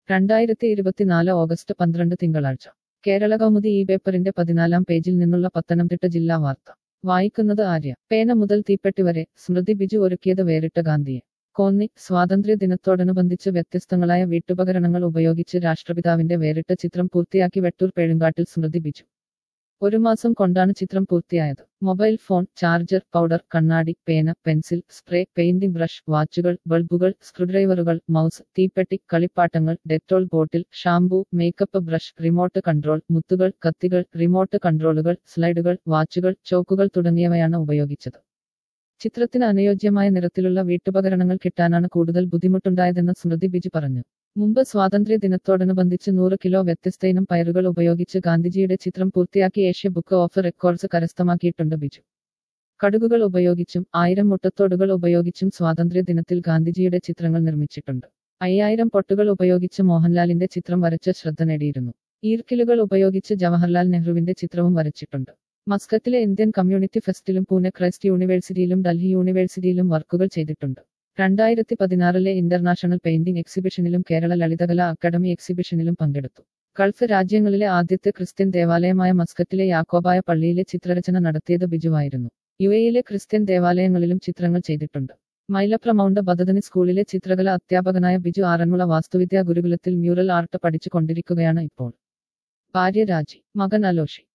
രണ്ടായിരത്തി ഇരുപത്തിനാല് ഓഗസ്റ്റ് പന്ത്രണ്ട് തിങ്കളാഴ്ച കേരള കൗമുദി ഈ പേപ്പറിന്റെ പതിനാലാം പേജിൽ നിന്നുള്ള പത്തനംതിട്ട ജില്ലാ വാർത്ത വായിക്കുന്നത് ആര്യ പേന മുതൽ തീപ്പെട്ടി വരെ സ്മൃതി ബിജു ഒരുക്കിയത് വേറിട്ട ഗാന്ധിയെ കോന്നി സ്വാതന്ത്ര്യ ദിനത്തോടനുബന്ധിച്ച് വ്യത്യസ്തങ്ങളായ വീട്ടുപകരണങ്ങൾ ഉപയോഗിച്ച് രാഷ്ട്രപിതാവിന്റെ വേറിട്ട ചിത്രം പൂർത്തിയാക്കി വെട്ടൂർ പേഴുങ്കാട്ടിൽ സ്മൃതി ബിജു ഒരു മാസം കൊണ്ടാണ് ചിത്രം പൂർത്തിയായത് മൊബൈൽ ഫോൺ ചാർജർ പൗഡർ കണ്ണാടി പേന പെൻസിൽ സ്പ്രേ പെയിന്റിംഗ് ബ്രഷ് വാച്ചുകൾ ബൾബുകൾ സ്ക്രൂഡ്രൈവറുകൾ മൗസ് തീപ്പെട്ടി കളിപ്പാട്ടങ്ങൾ Dettol bottle shampoo makeup brush remote control മുത്തുകൾ കത്തികൾ റിമോട്ട് കൺട്രോളുകൾ സ്ലൈഡുകൾ വാച്ചുകൾ ചോക്കുകൾ തുടങ്ങിയവയാണ് ഉപയോഗിച്ചത് ചിത്രത്തിന് അനുയോജ്യമായ നിറത്തിലുള്ള വീട്ടുപകരണങ്ങൾ കിട്ടാനാണ് കൂടുതൽ ബുദ്ധിമുട്ടുണ്ടായതെന്ന് സ്മൃതി ബിജു പറഞ്ഞു മുമ്പ് സ്വാതന്ത്ര്യ ദിനത്തോടനുബന്ധിച്ച് നൂറ് കിലോ വ്യത്യസ്തയിനം പയറുകൾ ഉപയോഗിച്ച് ഗാന്ധിജിയുടെ ചിത്രം പൂർത്തിയാക്കി ഏഷ്യ ബുക്ക് ഓഫ് റെക്കോർഡ്സ് കരസ്ഥമാക്കിയിട്ടുണ്ട് ബിജു കടുകുകൾ ഉപയോഗിച്ചും ആയിരം മുട്ടത്തോടുകൾ ഉപയോഗിച്ചും സ്വാതന്ത്ര്യ ദിനത്തിൽ ഗാന്ധിജിയുടെ ചിത്രങ്ങൾ നിർമ്മിച്ചിട്ടുണ്ട് അയ്യായിരം പൊട്ടുകൾ ഉപയോഗിച്ച് മോഹൻലാലിന്റെ ചിത്രം വരച്ച് ശ്രദ്ധ നേടിയിരുന്നു ഈർക്കിലുകൾ ഉപയോഗിച്ച് ജവഹർലാൽ നെഹ്റുവിന്റെ ചിത്രവും വരച്ചിട്ടുണ്ട് മസ്കത്തിലെ ഇന്ത്യൻ കമ്മ്യൂണിറ്റി ഫെസ്റ്റിലും പൂനെ ക്രൈസ്റ്റ് യൂണിവേഴ്സിറ്റിയിലും ഡൽഹി യൂണിവേഴ്സിറ്റിയിലും വർക്കുകൾ ചെയ്തിട്ടുണ്ട് രണ്ടായിരത്തി പതിനാറിലെ ഇന്റർനാഷണൽ പെയിന്റിംഗ് എക്സിബിഷനിലും കേരള ലളിതകലാ അക്കാദമി എക്സിബിഷനിലും പങ്കെടുത്തു ഗൾഫ് രാജ്യങ്ങളിലെ ആദ്യത്തെ ക്രിസ്ത്യൻ ദേവാലയമായ മസ്കറ്റിലെ യാക്കോബായ പള്ളിയിലെ ചിത്രരചന നടത്തിയത് ബിജുവായിരുന്നു യു എയിലെ ക്രിസ്ത്യൻ ദേവാലയങ്ങളിലും ചിത്രങ്ങൾ ചെയ്തിട്ടുണ്ട് മൈലപ്ര മൗണ്ട് ബദതനി സ്കൂളിലെ ചിത്രകല അധ്യാപകനായ ബിജു ആറന്മുള വാസ്തുവിദ്യാ ഗുരുകുലത്തിൽ മ്യൂറൽ ആർട്ട് പഠിച്ചു കൊണ്ടിരിക്കുകയാണ് ഇപ്പോൾ ഭാര്യ രാജി മകൻ അലോഷി